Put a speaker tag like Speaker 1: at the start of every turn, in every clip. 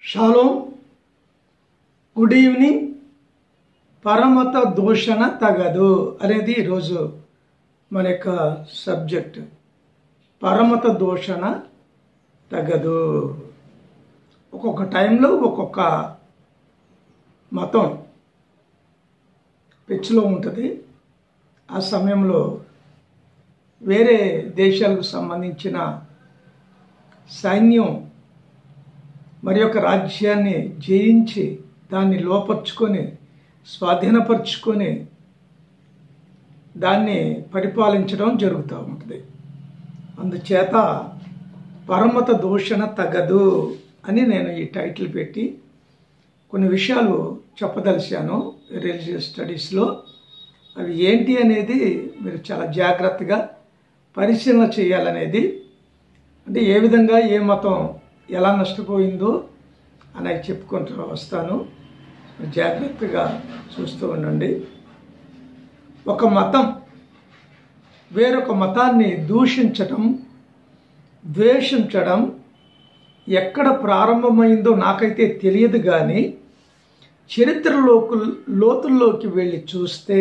Speaker 1: shalom good evening పరమత దూషణ తగదు అనేది ఈరోజు మన యొక్క సబ్జెక్ట్ పరమత దూషణ తగదు ఒక్కొక్క టైంలో ఒక్కొక్క మతం పిచ్చిలో ఉంటుంది ఆ సమయంలో వేరే దేశాలకు సంబంధించిన సైన్యం మరి యొక్క రాజ్యాన్ని జయించి దాన్ని లోపరుచుకొని స్వాధీనపరుచుకొని దాన్ని పరిపాలించడం జరుగుతూ ఉంటుంది అందుచేత పరమత దూషణ తగదు అని నేను ఈ టైటిల్ పెట్టి కొన్ని విషయాలు చెప్పదలిచాను రిలీజియస్ స్టడీస్లో అవి ఏంటి అనేది మీరు చాలా జాగ్రత్తగా పరిశీలన చేయాలనేది అంటే ఏ విధంగా ఏ మతం ఎలా నష్టపోయిందో అనేది చెప్పుకుంటూ వస్తాను జాగ్రత్తగా చూస్తూ ఉండండి ఒక మతం వేరొక మతాన్ని దూషించటం ద్వేషించడం ఎక్కడ ప్రారంభమైందో నాకైతే తెలియదు కానీ చరిత్రలోకి లోతుల్లోకి వెళ్ళి చూస్తే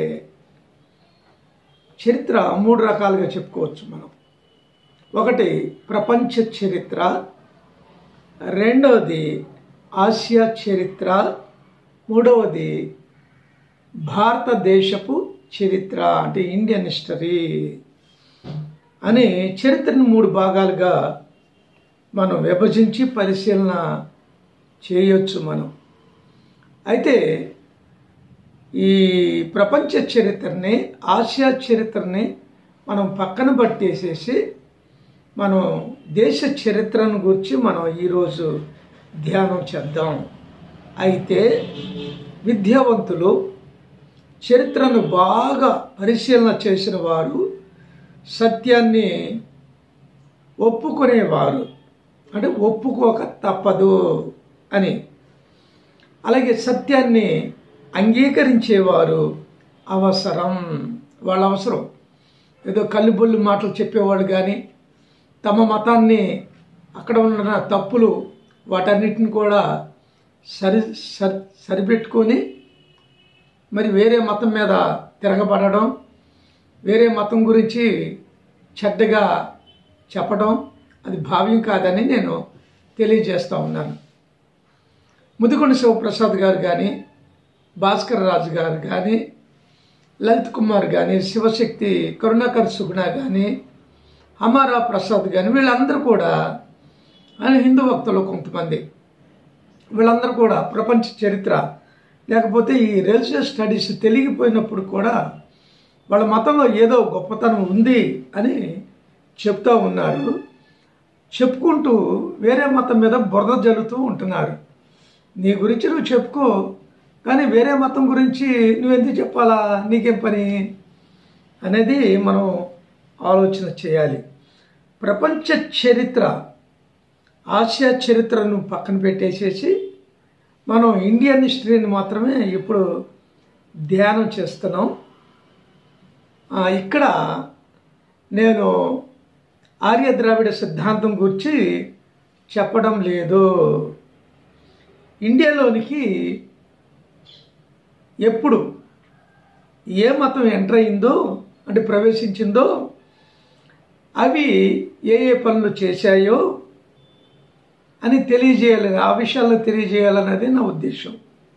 Speaker 1: చరిత్ర మూడు రకాలుగా చెప్పుకోవచ్చు మనం ఒకటి ప్రపంచ చరిత్ర రెండవది ఆసియా చరిత్ర మూడవది భారతదేశపు చరిత్ర అంటే ఇండియన్ హిస్టరీ అని చరిత్రను మూడు భాగాలుగా మనం విభజించి పరిశీలన చేయొచ్చు మనం అయితే ఈ ప్రపంచ చరిత్రని ఆసియా చరిత్రని మనం పక్కన పట్టేసేసి మనం దేశ చరిత్రను గురించి మనం ఈరోజు ధ్యానం చేద్దాం అయితే విద్యావంతులు చరిత్రను బాగా పరిశీలన చేసిన వారు సత్యాన్ని ఒప్పుకునేవారు అంటే ఒప్పుకోక తప్పదు అని అలాగే సత్యాన్ని అంగీకరించేవారు అవసరం వాళ్ళ అవసరం ఏదో కల్లిబొల్లి మాటలు చెప్పేవాడు కానీ తమ మతాన్ని అక్కడ ఉన్న తప్పులు వాటన్నిటిని కూడా సరి సరి సరిపెట్టుకొని మరి వేరే మతం మీద తిరగబడడం వేరే మతం గురించి చెడ్డగా చెప్పడం అది భావ్యం కాదని నేను తెలియజేస్తూ ఉన్నాను ముదికొండ శివప్రసాద్ గారు కానీ భాస్కర్ రాజు గారు కానీ లలిత్ కుమార్ కానీ శివశక్తి కరుణాకర్ సుగుణ కానీ అమారా ప్రసాద్ కానీ వీళ్ళందరూ కూడా అని హిందూ భక్తులు కొంతమంది వీళ్ళందరూ కూడా ప్రపంచ చరిత్ర లేకపోతే ఈ రిలీజియస్ స్టడీస్ తెలియపోయినప్పుడు కూడా వాళ్ళ మతంలో ఏదో గొప్పతనం ఉంది అని చెప్తూ ఉన్నారు చెప్పుకుంటూ వేరే మతం మీద బురద జల్లుతూ ఉంటున్నారు నీ గురించి నువ్వు చెప్పుకో కానీ వేరే మతం గురించి నువ్వెందుకు చెప్పాలా నీకేం పని అనేది మనం ఆలోచన చేయాలి ప్రపంచ చరిత్ర ఆసియా చరిత్రను పక్కన పెట్టేసేసి మనం ఇండియన్ హిస్టరీని మాత్రమే ఇప్పుడు ధ్యానం చేస్తున్నాం ఇక్కడ నేను ఆర్య ద్రావిడ సిద్ధాంతం గురించి చెప్పడం లేదు ఇండియాలోనికి ఎప్పుడు ఏ మతం ఎంటర్ అయిందో అంటే ప్రవేశించిందో అవి ఏ ఏ పనులు చేశాయో అని తెలియజేయాలని ఆ విషయాలను తెలియజేయాలన్నది నా ఉద్దేశం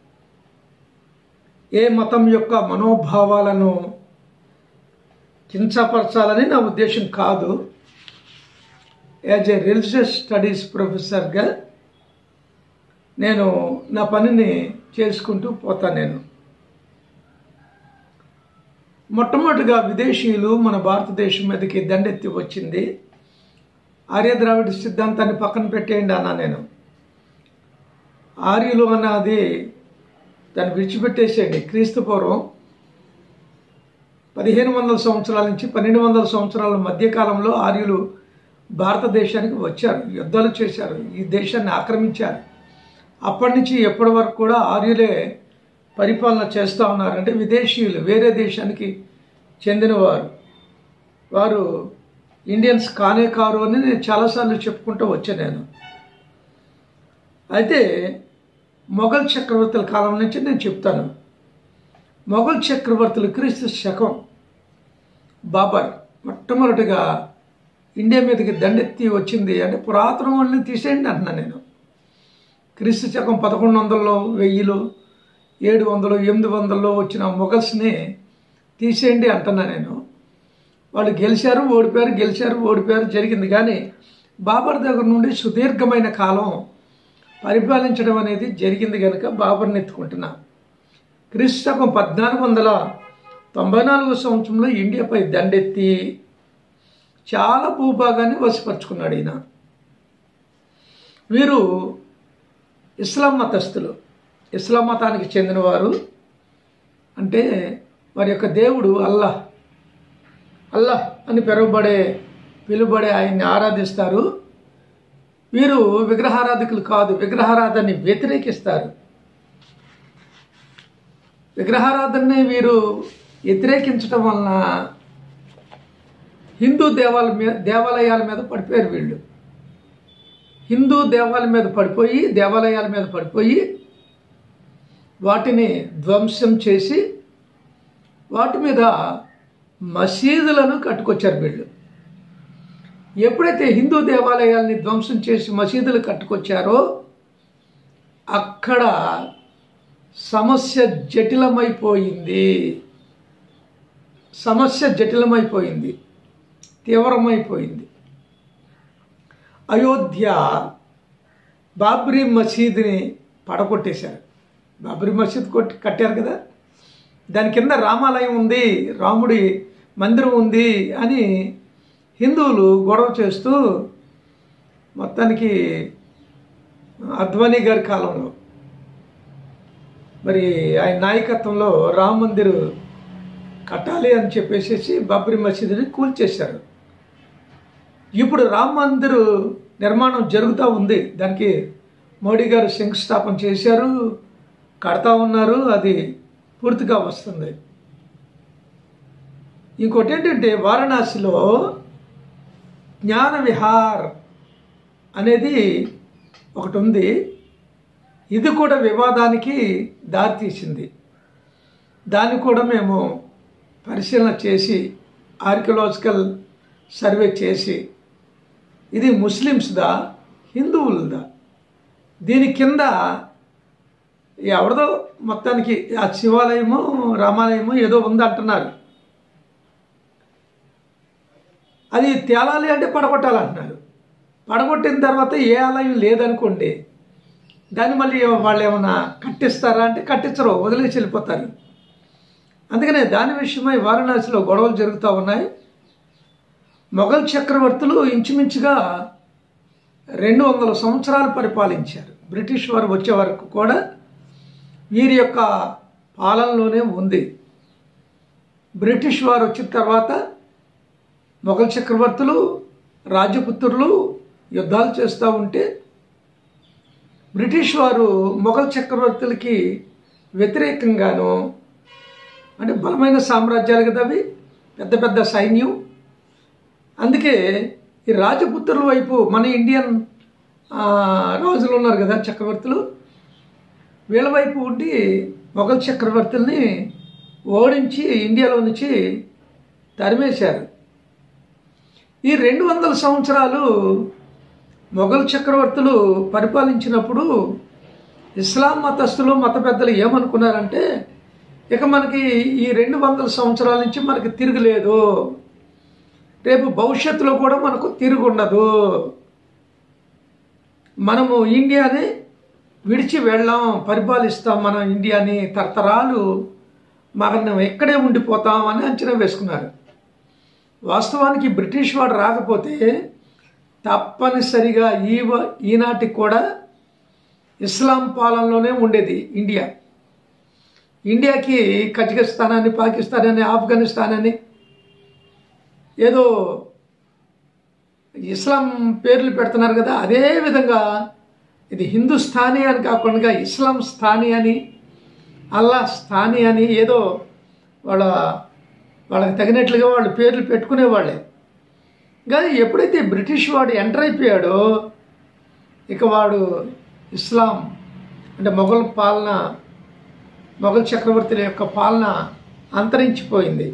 Speaker 1: ఏ మతం యొక్క మనోభావాలను కించపరచాలని నా ఉద్దేశం కాదు యాజ్ ఏ రిలీజియస్ స్టడీస్ ప్రొఫెసర్గా నేను నా పనిని చేసుకుంటూ పోతాను నేను మొట్టమొదటిగా విదేశీయులు మన భారతదేశం మీదకి దండెత్తి వచ్చింది ఆర్య ద్రావిడ సిద్ధాంతాన్ని పక్కన పెట్టేయండి అన్నా నేను ఆర్యులు అన్నది దాన్ని విడిచిపెట్టేసేయండి క్రీస్తు పూర్వం పదిహేను వందల సంవత్సరాల నుంచి పన్నెండు వందల సంవత్సరాల మధ్యకాలంలో ఆర్యులు భారతదేశానికి వచ్చారు యుద్ధాలు చేశారు ఈ దేశాన్ని ఆక్రమించారు అప్పటి నుంచి ఎప్పటి వరకు కూడా ఆర్యులే పరిపాలన చేస్తూ ఉన్నారు అంటే విదేశీయులు వేరే దేశానికి చెందినవారు వారు ఇండియన్స్ కానే కారు అని నేను చాలాసార్లు చెప్పుకుంటూ వచ్చాను నేను అయితే మొఘల్ చక్రవర్తుల కాలం నుంచి నేను చెప్తాను మొఘల్ చక్రవర్తులు క్రీస్తు శకం బాబర్ మొట్టమొదటిగా ఇండియా మీదకి దండెత్తి వచ్చింది అంటే పురాతన వాళ్ళని తీసేయండి అంటున్నా నేను క్రీస్తు శకం పదకొండు వందల్లో వెయ్యిలో ఏడు వందలు ఎనిమిది వందల్లో వచ్చిన మొఘల్స్ని తీసేయండి అంటున్నా నేను వాళ్ళు గెలిచారు ఓడిపోయారు గెలిచారు ఓడిపోయారు జరిగింది కానీ బాబర్ దగ్గర నుండి సుదీర్ఘమైన కాలం పరిపాలించడం అనేది జరిగింది కనుక బాబర్ని ఎత్తుకుంటున్నా క్రీస్తు శకం పద్నాలుగు వందల తొంభై నాలుగో సంవత్సరంలో ఇండియాపై దండెత్తి చాలా భూభాగాన్ని వశపరుచుకున్నాడు ఈయన వీరు ఇస్లాం మతస్థులు ఇస్లాం మతానికి చెందినవారు అంటే వారి యొక్క దేవుడు అల్లాహ్ అల్లాహ్ అని పిలువబడే పిలువబడే ఆయన్ని ఆరాధిస్తారు వీరు విగ్రహారాధకులు కాదు విగ్రహారాధనని వ్యతిరేకిస్తారు విగ్రహారాధనని వీరు వ్యతిరేకించడం వలన హిందూ దేవాల మీద దేవాలయాల మీద పడిపోయారు వీళ్ళు హిందూ దేవాలయం మీద పడిపోయి దేవాలయాల మీద పడిపోయి వాటిని ధ్వంసం చేసి వాటి మీద మసీదులను కట్టుకొచ్చారు వీళ్ళు ఎప్పుడైతే హిందూ దేవాలయాల్ని ధ్వంసం చేసి మసీదులు కట్టుకొచ్చారో అక్కడ సమస్య జటిలమైపోయింది సమస్య జటిలమైపోయింది తీవ్రమైపోయింది అయోధ్య బాబ్రీ మసీదుని పడగొట్టేశారు బాబ్రీ మసీద్ కొట్టి కట్టారు కదా దాని కింద రామాలయం ఉంది రాముడి మందిరం ఉంది అని హిందువులు గొడవ చేస్తూ మొత్తానికి అద్వానీ గారి కాలంలో మరి ఆయన నాయకత్వంలో రామ మందిర్ కట్టాలి అని చెప్పేసి బాబ్రీ మసీదుని కూల్చేశారు ఇప్పుడు రామ మందిర్ నిర్మాణం జరుగుతూ ఉంది దానికి మోడీ గారు శంకుస్థాపన చేశారు కడతా ఉన్నారు అది పూర్తిగా వస్తుంది ఇంకోటి ఏంటంటే వారణాసిలో జ్ఞాన విహార్ అనేది ఒకటి ఉంది ఇది కూడా వివాదానికి దారితీసింది దాన్ని కూడా మేము పరిశీలన చేసి ఆర్కియలాజికల్ సర్వే చేసి ఇది ముస్లిమ్స్దా హిందువులదా దీని కింద ఎవరిదో మొత్తానికి ఆ శివాలయము రామాలయము ఏదో ఉందంటున్నారు అది తేలాలి అంటే పడగొట్టాలంటున్నారు పడగొట్టిన తర్వాత ఏ ఆలయం లేదనుకోండి దాన్ని మళ్ళీ వాళ్ళు ఏమైనా కట్టిస్తారా అంటే కట్టించరు వదిలేసి వెళ్ళిపోతారు అందుకనే దాని విషయమై వారణాసిలో గొడవలు జరుగుతూ ఉన్నాయి మొఘల్ చక్రవర్తులు ఇంచుమించుగా రెండు వందల సంవత్సరాలు పరిపాలించారు బ్రిటిష్ వారు వచ్చే వరకు కూడా వీరి యొక్క పాలనలోనే ఉంది బ్రిటిష్ వారు వచ్చిన తర్వాత మొఘల్ చక్రవర్తులు రాజపుత్రులు యుద్ధాలు చేస్తూ ఉంటే బ్రిటిష్ వారు మొఘల్ చక్రవర్తులకి వ్యతిరేకంగాను అంటే బలమైన సామ్రాజ్యాలు కదా అవి పెద్ద పెద్ద సైన్యం అందుకే ఈ రాజపుత్రుల వైపు మన ఇండియన్ రాజులు ఉన్నారు కదా చక్రవర్తులు వీళ్ళ వైపు ఉండి మొఘల్ చక్రవర్తుల్ని ఓడించి ఇండియాలో నుంచి తరిమేశారు ఈ రెండు వందల సంవత్సరాలు మొఘల్ చక్రవర్తులు పరిపాలించినప్పుడు ఇస్లాం మతస్థులు మత పెద్దలు ఏమనుకున్నారంటే ఇక మనకి ఈ రెండు వందల సంవత్సరాల నుంచి మనకి తిరగలేదు రేపు భవిష్యత్తులో కూడా మనకు తిరుగుండదు మనము ఇండియాని విడిచి వెళ్ళాం పరిపాలిస్తాం మనం ఇండియాని తరతరాలు మనం ఎక్కడే ఉండిపోతాం అని అంచనా వేసుకున్నారు వాస్తవానికి బ్రిటిష్ వాడు రాకపోతే తప్పనిసరిగా ఈ ఈనాటికి కూడా ఇస్లాం పాలనలోనే ఉండేది ఇండియా ఇండియాకి కజకిస్తాన్ అని పాకిస్తాన్ అని ఆఫ్ఘనిస్తాన్ అని ఏదో ఇస్లాం పేర్లు పెడుతున్నారు కదా అదే విధంగా ఇది హిందుస్థానీ అని కాకుండా ఇస్లాం స్థానీ అని అల్లా స్థానీ అని ఏదో వాళ్ళ వాళ్ళకి తగినట్లుగా వాళ్ళు పేర్లు పెట్టుకునేవాళ్ళే కానీ ఎప్పుడైతే బ్రిటిష్ వాడు ఎంటర్ అయిపోయాడో ఇక వాడు ఇస్లాం అంటే మొఘల్ పాలన మొఘల్ చక్రవర్తుల యొక్క పాలన అంతరించిపోయింది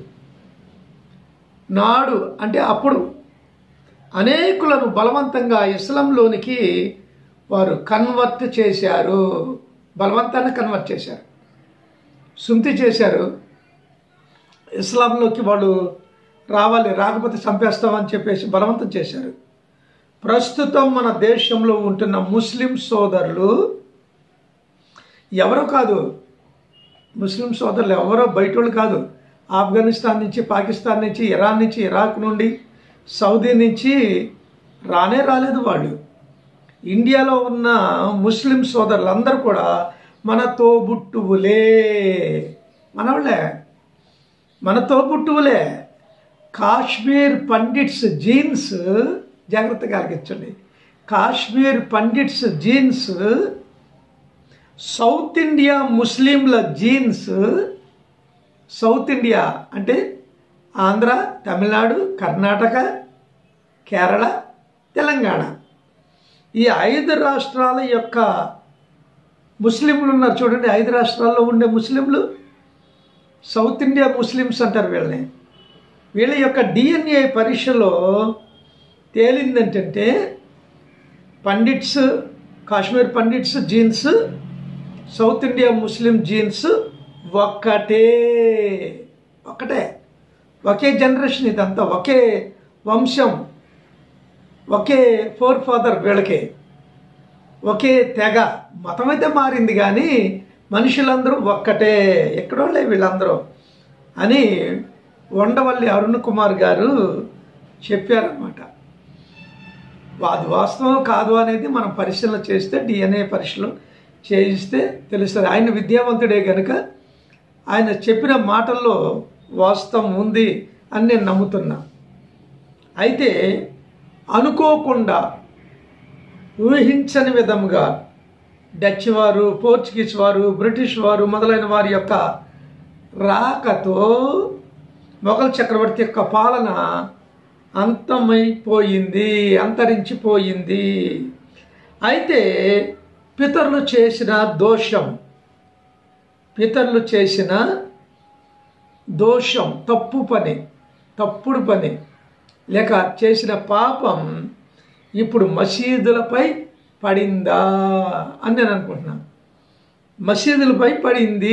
Speaker 1: నాడు అంటే అప్పుడు అనేకులను బలవంతంగా ఇస్లాంలోనికి వారు కన్వర్ట్ చేశారు బలవంతాన్ని కన్వర్ట్ చేశారు సుంతి చేశారు ఇస్లాంలోకి వాళ్ళు రావాలి రాకపోతే చంపేస్తామని చెప్పేసి బలవంతం చేశారు ప్రస్తుతం మన దేశంలో ఉంటున్న ముస్లిం సోదరులు ఎవరో కాదు ముస్లిం సోదరులు ఎవరో బయటోళ్ళు కాదు ఆఫ్ఘనిస్తాన్ నుంచి పాకిస్తాన్ నుంచి ఇరాన్ నుంచి ఇరాక్ నుండి సౌదీ నుంచి రానే రాలేదు వాళ్ళు ఇండియాలో ఉన్న ముస్లిం సోదరులందరూ కూడా మన తోబుట్టువులే మనవాళ్ళే మన తోబుట్టువులే కాశ్మీర్ పండిట్స్ జీన్స్ జాగ్రత్తగా ఆలకించండి Kashmir pandits genes South India ముస్లింల జీన్స్ సౌత్ ఇండియా అంటే ఆంధ్ర తమిళనాడు కర్ణాటక కేరళ తెలంగాణ ఈ ఐదు రాష్ట్రాల యొక్క ముస్లింలు ఉన్నారు చూడండి ఐదు రాష్ట్రాల్లో ఉండే ముస్లింలు సౌత్ ఇండియా ముస్లిమ్స్ అంటారు వీళ్ళని వీళ్ళ యొక్క డిఎన్ఏ పరీక్షలో తేలిందేంటంటే pandits Kashmir pandits genes South India Muslim genes ఒక్కటే ఒక్కటే ఒకే జనరేషన్ ఇదంతా ఒకే వంశం ఒకే ఫోర్ ఫాదర్ వీళ్ళకి ఒకే తెగ మతం అయితే మారింది కానీ మనుషులందరూ ఒక్కటే ఎక్కడోళ్ళే వీళ్ళందరూ అని ఉండవల్లి అరుణ్ కుమార్ గారు చెప్పారన్నమాట అది వాస్తవం కాదు అనేది మనం పరిశీలన చేస్తే డిఎన్ఏ పరీక్షలు చేయిస్తే తెలుస్తుంది ఆయన విద్యావంతుడే కనుక ఆయన చెప్పిన మాటల్లో వాస్తవం ఉంది అని నేను నమ్ముతున్నా అయితే అనుకోకుండా ఊహించని విధంగా డచ్ వారు పోర్చుగీస్ వారు బ్రిటిష్ వారు మొదలైన వారి యొక్క రాకతో మొఘల్ చక్రవర్తి యొక్క పాలన అంతమైపోయింది అంతరించిపోయింది అయితే పితరులు చేసిన దోషం పితరులు చేసిన దోషం తప్పు పని తప్పుడు పని లేక చేసిన పాపం ఇప్పుడు మసీదులపై పడిందా అని నేను అనుకుంటున్నాను మసీదులపై పడింది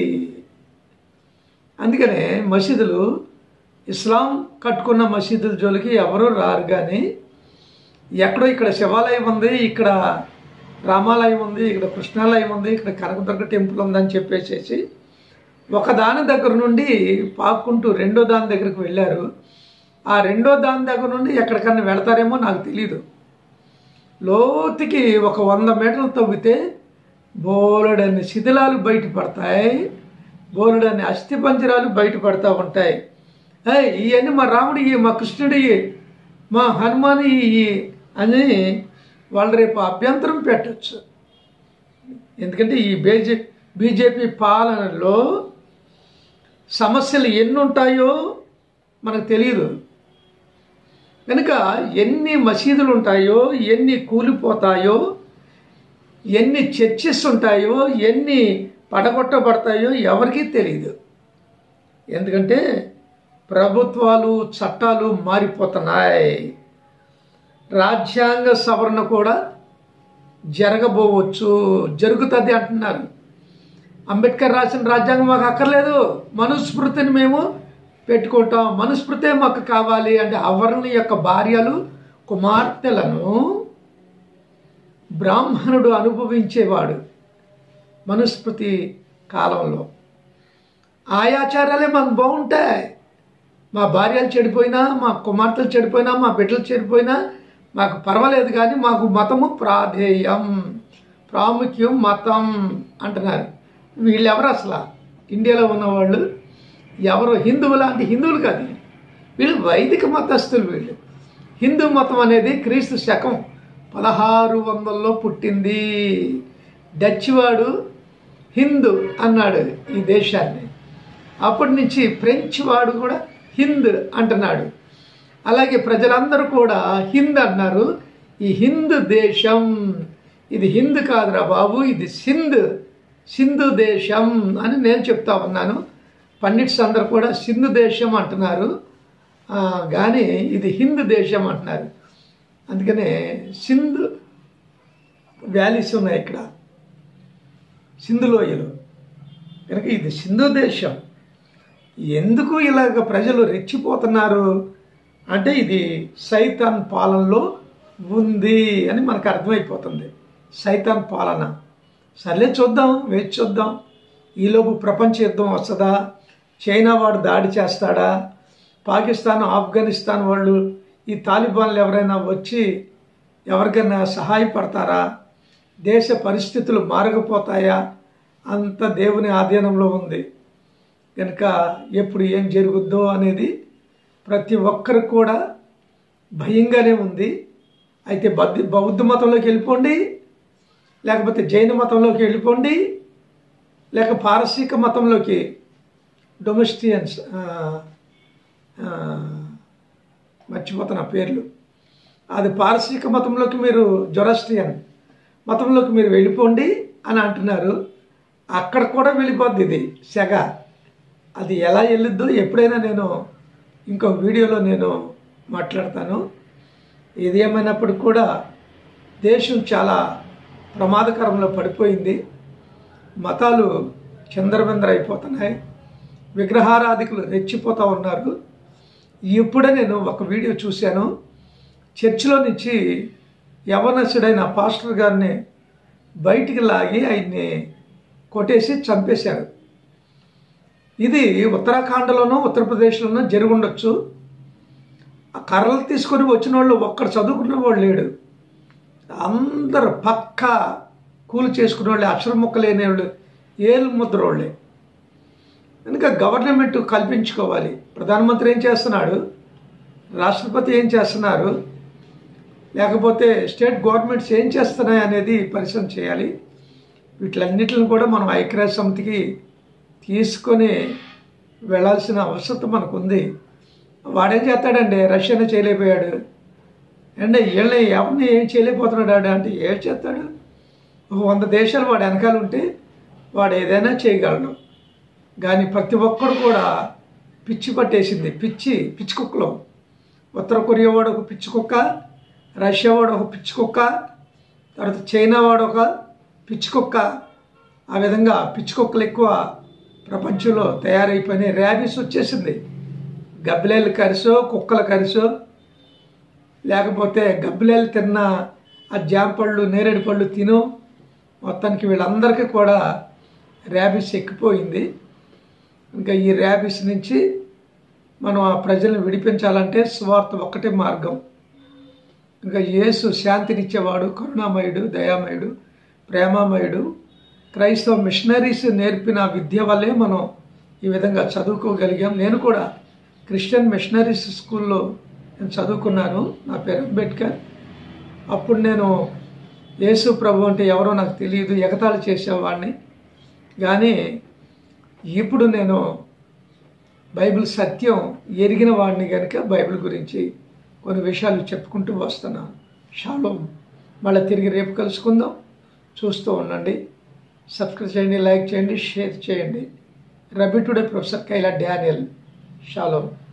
Speaker 1: అందుకనే మసీదులు ఇస్లాం కట్టుకున్న మసీదుల జోలికి ఎవరూ రారు కానీ ఎక్కడో ఇక్కడ శివాలయం ఉంది ఇక్కడ రామాలయం ఉంది ఇక్కడ కృష్ణాలయం ఉంది ఇక్కడ కనకదుర్గ టెంపుల్ ఉందని చెప్పేసేసి ఒక దాని దగ్గర నుండి పాక్కుంటూ రెండో దాని దగ్గరికి వెళ్ళారు ఆ రెండో దాని దగ్గర నుండి ఎక్కడికన్నా వెళతారేమో నాకు తెలీదు లోతుకి ఒక వంద మీటర్లు తవ్వితే బోలెడన్ని శిథిలాలు బయటపడతాయి బోలెడన్ని అస్థిపంజరాలు బయటపడతా ఉంటాయి ఏయ్ ఇవన్నీ మా రాముడి మా కృష్ణుడి మా హనుమాని అని వాళ్ళు రేపు అభ్యంతరం పెట్టచ్చు ఎందుకంటే ఈ బీజే బీజేపీ పాలనలో సమస్యలు ఎన్ని ఉంటాయో మనకు తెలియదు కనుక ఎన్ని మసీదులు ఉంటాయో ఎన్ని కూలిపోతాయో ఎన్ని చర్చెస్ ఉంటాయో ఎన్ని పడగొట్టబడతాయో ఎవరికీ తెలియదు ఎందుకంటే ప్రభుత్వాలు చట్టాలు మారిపోతున్నాయి రాజ్యాంగ సవరణ కూడా జరగబోవచ్చు జరుగుతుంది అంటున్నారు అంబేద్కర్ రాసిన రాజ్యాంగం మాకు అక్కర్లేదు మనుస్మృతిని మేము పెట్టుకుంటాం మనుస్మృతే మాకు కావాలి అంటే అవర్ణ యొక్క భార్యలు కుమార్తెలను బ్రాహ్మణుడు అనుభవించేవాడు మనుస్మృతి కాలంలో ఆయాచారాలే మాకు బాగుంటాయి మా భార్యలు చెడిపోయినా మా కుమార్తెలు చెడిపోయినా మా బిడ్డలు చెడిపోయినా మాకు పర్వాలేదు కానీ మాకు మతము ప్రాధేయం ప్రాముఖ్యం మతం అంటున్నారు వీళ్ళెవరు అసలు ఇండియాలో ఉన్నవాళ్ళు ఎవరు హిందువులు అంటే హిందువులు కాదు వీళ్ళు వైదిక మతస్థులు వీళ్ళు హిందూ మతం అనేది క్రీస్తు శకం పదహారు వందల్లో పుట్టింది డచ్ వాడు హిందూ అన్నాడు ఈ దేశాన్ని అప్పటి నుంచి ఫ్రెంచ్ వాడు కూడా హింద్ అంటున్నాడు అలాగే ప్రజలందరూ కూడా హింద్ అన్నారు ఈ హిందూ దేశం ఇది హింద్ కాదురా బాబు ఇది సింధ్ సింధు దేశం అని నేను చెప్తా ఉన్నాను పండిట్స్ అందరు కూడా సింధు దేశం అంటున్నారు ఆ, కానీ ఇది హింద్ దేశం అంటున్నారు అందుకనే సింధ్ వ్యాలీస్ ఉన్నాయి ఇక్కడ సింధు లోయలు కనుక ఇది సింధు దేశం ఎందుకు ఇలాగ ప్రజలు రెచ్చిపోతున్నారు అంటే ఇది సైతాన్ పాలనలో ఉంది అని మనకు అర్థమైపోతుంది సైతాన్ పాలన సర్లే చూద్దాం వేచి చూద్దాం ఈలోపు ప్రపంచ యుద్ధం వస్తుందా చైనా వాడు దాడి చేస్తాడా పాకిస్తాన్ ఆఫ్ఘనిస్తాన్ వాళ్ళు ఈ తాలిబాన్లు ఎవరైనా వచ్చి ఎవరికైనా సహాయపడతారా దేశ పరిస్థితులు మారకపోతాయా అంత దేవుని ఆధీనంలో ఉంది కనుక ఎప్పుడు ఏం జరుగుద్దో అనేది ప్రతి ఒక్కరు కూడా భయంగానే ఉంది అయితే బౌద్ధ బౌద్ధ మతంలోకి వెళ్ళిపోండి లేకపోతే జైన మతంలోకి వెళ్ళిపోండి లేక పారసీక మతంలోకి డొమెస్టియన్స్ మర్చిపోతున్న పేర్లు అది పారసీక మతంలోకి మీరు జొరస్టియన్ మతంలోకి మీరు వెళ్ళిపోండి అని అంటున్నారు అక్కడ కూడా వెళ్ళిపోద్ది ఇది సెగ అది ఎలా వెళ్ళిద్దో ఎప్పుడైనా నేను ఇంకో వీడియోలో నేను మాట్లాడతాను ఇది ఏమైనప్పుడు కూడా దేశం చాలా ప్రమాదకరంలో పడిపోయింది మతాలు చంద్రబిందర అయిపోతున్నాయి విగ్రహారాధికులు రెచ్చిపోతూ ఉన్నారు ఇప్పుడే నేను ఒక వీడియో చూశాను చర్చిలో నుంచి యవనసుడైన పాస్టర్ గారిని బయటికి లాగి ఆయన్ని కొట్టేసి చంపేశారు ఇది ఉత్తరాఖండ్లోనూ ఉత్తరప్రదేశ్లోనూ జరుగుండొచ్చు ఆ కర్రలు తీసుకొని వచ్చిన వాళ్ళు ఒక్కడు చదువుకున్న వాడు లేడు అందరు పక్క కూలి చేసుకునే వాళ్ళు అక్షరం ముక్క లేని వాళ్ళు ఏలు ముద్ర వాళ్ళే కనుక గవర్నమెంట్ కల్పించుకోవాలి ప్రధానమంత్రి ఏం చేస్తున్నాడు రాష్ట్రపతి ఏం చేస్తున్నారు లేకపోతే స్టేట్ గవర్నమెంట్స్ ఏం చేస్తున్నాయి అనేది పరిశ్రమ చేయాలి వీటిలన్నిటిని కూడా మనం ఐక్యరాజ్య సమితికి తీసుకొని వెళ్ళాల్సిన అవసరం మనకు ఉంది వాడేం చేస్తాడండి రష్యానే చేయలేకపోయాడు అండ్ వీళ్ళని ఎవరిని ఏం చేయలేకపోతున్నాడు ఆడు అంటే ఏం చేస్తాడు ఒక వంద దేశాలు వాడు వెనకాల ఉంటే వాడు ఏదైనా చేయగలడు కానీ ప్రతి ఒక్కడు కూడా పిచ్చి పట్టేసింది పిచ్చి పిచ్చి కుక్కలో ఉత్తర కొరియా వాడు ఒక పిచ్చి కుక్క రష్యా వాడు ఒక పిచ్చి కుక్క తర్వాత చైనా వాడు ఒక పిచ్చి కుక్క ఆ విధంగా పిచ్చి కుక్కలు ఎక్కువ ప్రపంచంలో తయారైపోయినాయి ర్యాబీస్ వచ్చేసింది గబ్బిలేలు కరిసో కుక్కల కరిసో లేకపోతే గబ్బిలేలు తిన్న ఆ జామ పళ్ళు నేరేడు పళ్ళు తిను మొత్తానికి వీళ్ళందరికీ కూడా ర్యాబీస్ ఎక్కిపోయింది ఇంకా ఈ ర్యాబీస్ నుంచి మనం ఆ ప్రజల్ని విడిపించాలంటే స్వార్థ ఒక్కటే మార్గం ఇంకా యేసు శాంతినిచ్చేవాడు కరుణామయుడు దయామయుడు ప్రేమామయుడు క్రైస్తవ మిషనరీస్ నేర్పిన విద్య వల్లే మనం ఈ విధంగా చదువుకోగలిగాం నేను కూడా క్రిస్టియన్ మిషనరీస్ స్కూల్లో నేను చదువుకున్నాను నా పేరు అంబేద్కర్ అప్పుడు నేను యేసు ప్రభు అంటే ఎవరో నాకు తెలియదు ఎగతాళి చేసేవాడిని కానీ ఇప్పుడు నేను బైబిల్ సత్యం ఎరిగిన వాడిని కనుక బైబిల్ గురించి కొన్ని విషయాలు చెప్పుకుంటూ వస్తున్నాను షాలోం మళ్ళీ తిరిగి రేపు కలుసుకుందాం చూస్తూ ఉండండి సబ్స్క్రైబ్ చేయండి లైక్ చేయండి షేర్ చేయండి rabbi today professor Kayla Daniel shalom